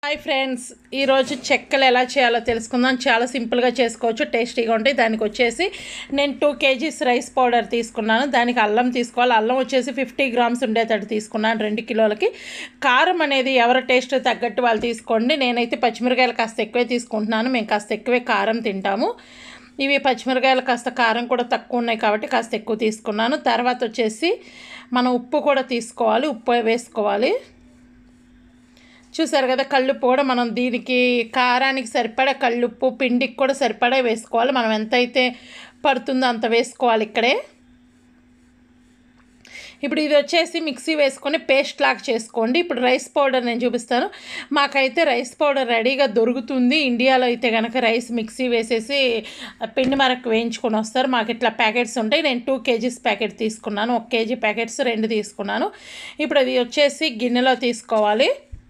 hi friends ఈరోజు చెక్కలు ఎలా చేయాలో తెలుసుకుందాం చాలా సింపుల్గా చేసుకోవచ్చు టేస్టీగా ఉంటాయి దానికి వచ్చేసి నేను టూ కేజీస్ రైస్ పౌడర్ తీసుకున్నాను దానికి అల్లం తీసుకోవాలి అల్లం వచ్చేసి ఫిఫ్టీ గ్రామ్స్ ఉండేటట్టు తీసుకున్నాను రెండు కిలోలకి కారం అనేది ఎవరి టేస్ట్ తగ్గట్టు వాళ్ళు తీసుకోండి నేనైతే పచ్చిమిరకాయలు కాస్త ఎక్కువే తీసుకుంటున్నాను మేము కాస్త ఎక్కువే కారం తింటాము ఇవి పచ్చిమిరకాయలు కాస్త కారం కూడా తక్కువ ఉన్నాయి కాబట్టి కాస్త ఎక్కువ తీసుకున్నాను తర్వాత వచ్చేసి మనం ఉప్పు కూడా తీసుకోవాలి ఉప్పు వేసుకోవాలి చూసారు కదా కళ్ళుప్పు కూడా మనం దీనికి కారానికి సరిపడా కళ్ళుప్పు పిండికి కూడా సరిపడా వేసుకోవాలి మనం ఎంతైతే పడుతుందో అంత వేసుకోవాలి ఇక్కడే ఇప్పుడు ఇది వచ్చేసి మిక్సీ వేసుకొని పేస్ట్ లాగా చేసుకోండి ఇప్పుడు రైస్ పౌడర్ నేను చూపిస్తాను మాకైతే రైస్ పౌడర్ రెడీగా దొరుకుతుంది ఇండియాలో అయితే కనుక రైస్ మిక్సీ వేసేసి పిండి మరకు వేయించుకొని వస్తారు మాకు ఇట్లా ప్యాకెట్స్ ఉంటాయి నేను టూ కేజీస్ ప్యాకెట్ తీసుకున్నాను ఒక కేజీ ప్యాకెట్స్ రెండు తీసుకున్నాను ఇప్పుడు అది వచ్చేసి గిన్నెలో తీసుకోవాలి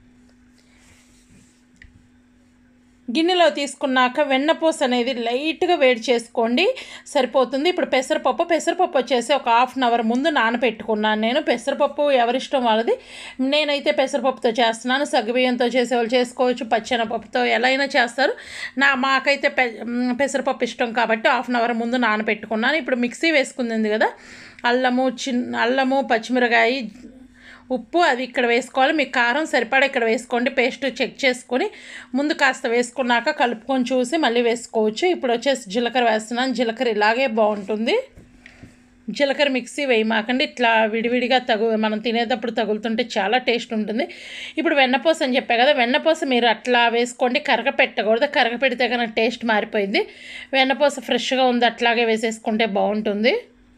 గిన్నెలో తీసుకున్నాక వెన్నపూస అనేది లైట్గా వేడి చేసుకోండి సరిపోతుంది ఇప్పుడు పెసరపప్పు పెసరపప్పు వచ్చేసి ఒక హాఫ్ అన్ అవర్ ముందు నానబెట్టుకున్నాను నేను పెసరపప్పు ఎవరిష్టం వాళ్ళది నేనైతే పెసరపప్పుతో చేస్తున్నాను సగ్గుబియ్యంతో చేసేవాళ్ళు చేసుకోవచ్చు పచ్చెనపప్పుతో ఎలా అయినా చేస్తారు నా మాకైతే పె పెసరపప్పు ఇష్టం కాబట్టి హాఫ్ అన్ అవర్ ముందు నానబెట్టుకున్నాను ఇప్పుడు మిక్సీ వేసుకుంది కదా అల్లము చిన్న అల్లము పచ్చిమిరకాయ ఉప్పు అది ఇక్కడ వేసుకోవాలి మీకు కారం సరిపడా ఇక్కడ వేసుకోండి పేస్ట్ చెక్ చేసుకొని ముందు కాస్త వేసుకున్నాక కలుపుకొని చూసి మళ్ళీ వేసుకోవచ్చు ఇప్పుడు వచ్చేసి జీలకర్ర వేస్తున్నాను జీలకర్ర ఇలాగే బాగుంటుంది జీలకర్ర మిక్సీ వేయమాకండి ఇట్లా విడివిడిగా తగు మనం తినేటప్పుడు తగులుతుంటే చాలా టేస్ట్ ఉంటుంది ఇప్పుడు వెన్నపూస అని చెప్పా కదా వెన్నపూస మీరు అట్లా వేసుకోండి కరగ పెట్టకూడదు కరగ పెడితే కనుక టేస్ట్ మారిపోయింది వెన్నపూస ఫ్రెష్గా ఉంది అట్లాగే వేసేసుకుంటే బాగుంటుంది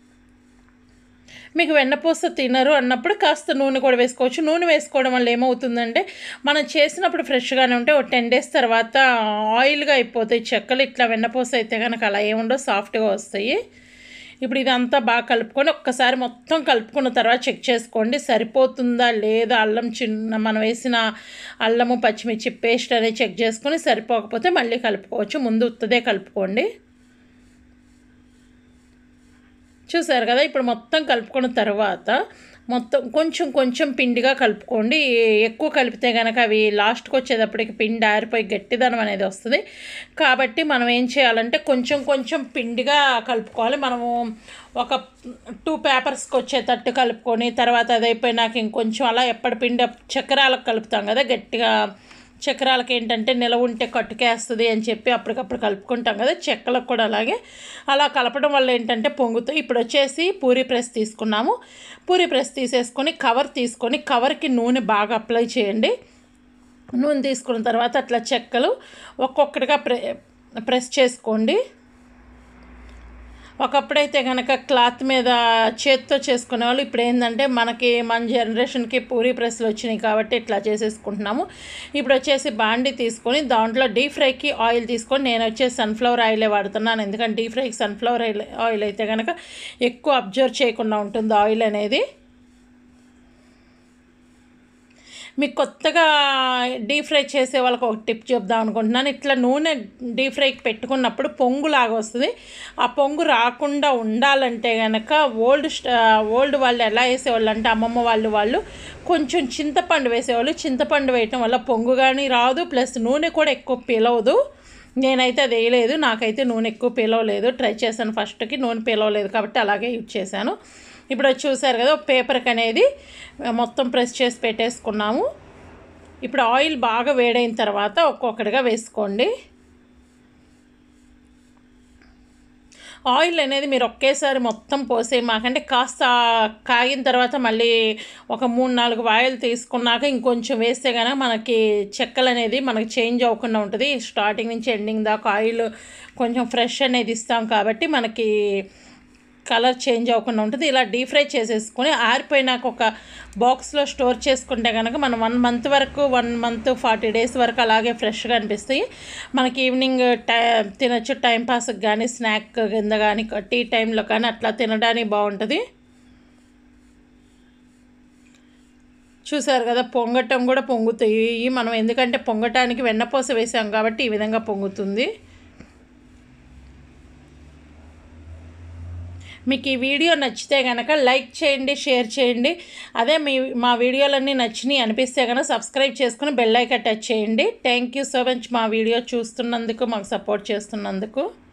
మీకు వెన్నపూస తినరు అన్నప్పుడు కాస్త నూనె కూడా వేసుకోవచ్చు నూనె వేసుకోవడం వల్ల ఏమవుతుందంటే మనం చేసినప్పుడు ఫ్రెష్గానే ఉంటే ఒక టెన్ డేస్ తర్వాత ఆయిల్గా అయిపోతాయి చెక్కలు ఇట్లా వెన్నపూస అయితే కనుక అలా ఏముండో సాఫ్ట్గా వస్తాయి ఇప్పుడు ఇదంతా బాగా కలుపుకొని ఒక్కసారి మొత్తం కలుపుకున్న తర్వాత చెక్ చేసుకోండి సరిపోతుందా లేదా అల్లం చిన్న మనం వేసిన అల్లము పచ్చిమిర్చి పేస్ట్ అనేది చెక్ చేసుకొని సరిపోకపోతే మళ్ళీ కలుపుకోవచ్చు ముందు ఉత్తదే కలుపుకోండి చూసారు కదా ఇప్పుడు మొత్తం కలుపుకున్న తర్వాత మొత్తం కొంచెం కొంచెం పిండిగా కలుపుకోండి ఎక్కువ కలిపితే కనుక అవి లాస్ట్కి వచ్చేటప్పటికి పిండి ఆరిపోయి గట్టిదనం అనేది వస్తుంది కాబట్టి మనం ఏం చేయాలంటే కొంచెం కొంచెం పిండిగా కలుపుకోవాలి మనము ఒక టూ పేపర్స్కి వచ్చేటట్టు కలుపుకొని తర్వాత అది అయిపోయినాక ఇంకొంచెం అలా ఎప్పటి పిండి చక్రాలకు కలుపుతాం కదా గట్టిగా చక్రాలకి ఏంటంటే నిలవ ఉంటే కట్టుకేస్తుంది అని చెప్పి అప్పటికప్పుడు కలుపుకుంటాం కదా చెక్కలకు కూడా అలాగే అలా కలపడం వల్ల ఏంటంటే పొంగుతాయి ఇప్పుడు వచ్చేసి పూరి ప్రెస్ తీసుకున్నాము పూరి ప్రెస్ తీసేసుకొని కవర్ తీసుకొని కవర్కి నూనె బాగా అప్లై చేయండి నూనె తీసుకున్న తర్వాత అట్లా చెక్కలు ఒక్కొక్కటిగా ప్రె ప్రెస్ చేసుకోండి ఒకప్పుడైతే కనుక క్లాత్ మీద చేత్తో చేసుకునే వాళ్ళు ఇప్పుడు ఏంటంటే మనకి మన జనరేషన్కి పూరి ప్రెస్లు వచ్చినాయి కాబట్టి ఇట్లా చేసేసుకుంటున్నాము ఇప్పుడు వచ్చేసి బాండి తీసుకొని దాంట్లో డీప్ ఫ్రైకి ఆయిల్ తీసుకొని నేను వచ్చేసి సన్ఫ్లవర్ ఆయిలే వాడుతున్నాను ఎందుకంటే డీప్ ఫ్రైకి సన్ఫ్లవర్ ఆయిల్ ఆయిల్ అయితే కనుక ఎక్కువ అబ్జర్వ్ చేయకుండా ఉంటుంది ఆయిల్ అనేది మీకు కొత్తగా డీప్ ఫ్రై చేసే వాళ్ళకి ఒక టిప్ చెప్దాం అనుకుంటున్నాను ఇట్లా నూనె డీప్ ఫ్రైకి పెట్టుకున్నప్పుడు పొంగు లాగా వస్తుంది ఆ పొంగు రాకుండా ఉండాలంటే కనుక ఓల్డ్ ఓల్డ్ వాళ్ళు ఎలా వేసేవాళ్ళు అంటే అమ్మమ్మ వాళ్ళు వాళ్ళు కొంచెం చింతపండు వేసేవాళ్ళు చింతపండు వేయటం వల్ల పొంగు కానీ రాదు ప్లస్ నూనె కూడా ఎక్కువ పిలవదు నేనైతే అది వేయలేదు నాకైతే నూనె ఎక్కువ పిలవలేదు ట్రై చేశాను ఫస్ట్కి నూనె పిలవలేదు కాబట్టి అలాగే యూజ్ చేశాను ఇప్పుడు వచ్చి చూసారు కదా పేపర్కి అనేది మొత్తం ప్రెస్ చేసి పెట్టేసుకున్నాము ఇప్పుడు ఆయిల్ బాగా వేడైన తర్వాత ఒక్కొక్కటిగా వేసుకోండి ఆయిల్ అనేది మీరు ఒకేసారి మొత్తం పోసే మాకంటే కాస్త కాగిన తర్వాత మళ్ళీ ఒక మూడు నాలుగు వాయిల్ తీసుకున్నాక ఇంకొంచెం వేస్తే కనుక మనకి చెక్కలు అనేది మనకి చేంజ్ అవ్వకుండా ఉంటుంది స్టార్టింగ్ నుంచి ఎండింగ్ దాకా ఆయిల్ కొంచెం ఫ్రెష్ అనేది ఇస్తాం కాబట్టి మనకి కలర్ చేంజ్ అవ్వకుండా ఉంటుంది ఇలా డీప్ ఫ్రై చేసేసుకొని ఆరిపోయినాక ఒక బాక్స్లో స్టోర్ చేసుకుంటే కనుక మనం వన్ మంత్ వరకు వన్ మంత్ ఫార్టీ డేస్ వరకు అలాగే ఫ్రెష్గా అనిపిస్తాయి మనకి ఈవినింగ్ టై తినచ్చు టైంపాస్కి కానీ స్నాక్ కింద కానీ టీ టైంలో కానీ అట్లా తినడానికి బాగుంటుంది చూసారు కదా పొంగటం కూడా పొంగుతాయి మనం ఎందుకంటే పొంగటానికి వెన్నపూస వేసాం కాబట్టి ఈ విధంగా పొంగుతుంది మీకు ఈ వీడియో నచ్చితే కనుక లైక్ చేయండి షేర్ చేయండి అదే మీ మా వీడియోలన్నీ నచ్చినాయి అనిపిస్తే కనుక సబ్స్క్రైబ్ చేసుకుని బెల్ ఐకాన్ టచ్ చేయండి థ్యాంక్ యూ సో మచ్ మా వీడియో చూస్తున్నందుకు మాకు సపోర్ట్ చేస్తున్నందుకు